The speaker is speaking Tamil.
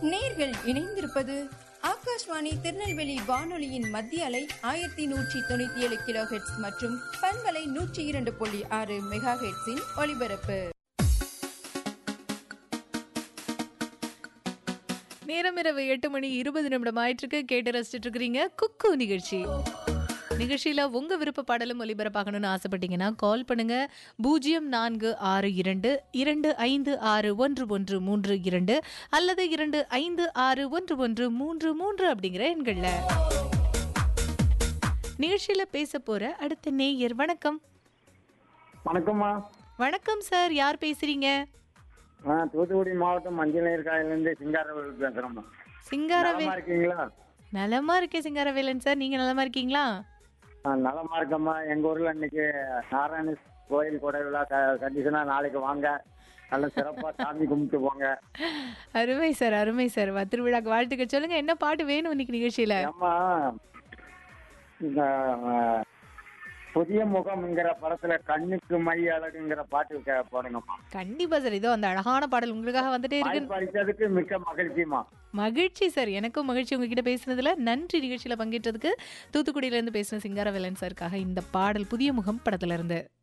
நேர்கள் இணைந்திருப்பது ஆகாஷ்வாணி திருநெல்வேலி வானொலியின் மத்திய அலை ஆயிரத்தி நூற்றி தொண்ணூத்தி ஏழு கிலோ ஹெட்ஸ் மற்றும் பண்பலை நூற்றி இரண்டு புள்ளி ஆறு மெகா ஹெட்ஸின் ஒலிபரப்பு நேரம் இரவு எட்டு மணி இருபது நிமிடம் ஆயிட்டிருக்கு கேட்டு ரசிச்சுட்டு இருக்கிறீங்க குக்கு நிகழ்ச்சி நிகழ்ச்சியில உங்க விருப்ப பாடலும் ஒலிபரப்பாகணும்னு ஆசைப்பட்டீங்கன்னா கால் பண்ணுங்க பூஜ்ஜியம் நான்கு ஆறு இரண்டு இரண்டு ஐந்து ஆறு ஒன்று ஒன்று மூன்று இரண்டு அல்லது இரண்டு ஐந்து ஆறு ஒன்று ஒன்று மூன்று மூன்று அப்படிங்கிற எண்கள்ல நிகழ்ச்சியில பேச போற அடுத்த நேயர் வணக்கம் வணக்கம்மா வணக்கம் சார் யார் பேசுறீங்க ஆ தூத்துக்குடி மாவட்டம் மஞ்சள் நீர் காயிலிருந்து சிங்காரவேல் பேசுறோம்மா சிங்காரவே நலமா இருக்கீங்களா நலமா இருக்கேன் சிங்காரவேலன் சார் நீங்க நலமா இருக்கீங்களா ஆ, நலமா இருக்கம்மா எங்க ஊர்ல இன்னைக்கு நாராயண கோயில் கொடை விழா கண்டிஷனா நாளைக்கு வாங்க நல்ல சிறப்பா சாமி கும்பிட்டு போங்க அருமை சார் அருமை சார் வ- திருவிழாக்கு வாழ்த்துக்கள் சொல்லுங்க என்ன பாட்டு வேணும் இன்னைக்கு நிகழ்ச்சியில ஏம்மா இந்த ஆ, புதிய முகம்ங்கிற படத்துல கண்ணுக்கு மை அழகுங்கிற பாட்டு கே- போடுங்கம்மா கண்டிப்பா சார் இதோ அந்த அழகான பாடல் உங்களுக்காக வந்துட்டே இருக்கு வாய்ப்பு அளித்ததுக்கு மிக்க மகிழ்ச்சிமா மகிழ்ச்சி சார் எனக்கும் மகிழ்ச்சி உங்ககிட்ட பேசுனதுல நன்றி நிகழ்ச்சியில பங்கேற்றதுக்கு தூத்துக்குடியில இருந்து பேசின சிங்காரவேலன் சாருக்காக இந்த பாடல் புதிய முகம் படத்துல இருந்து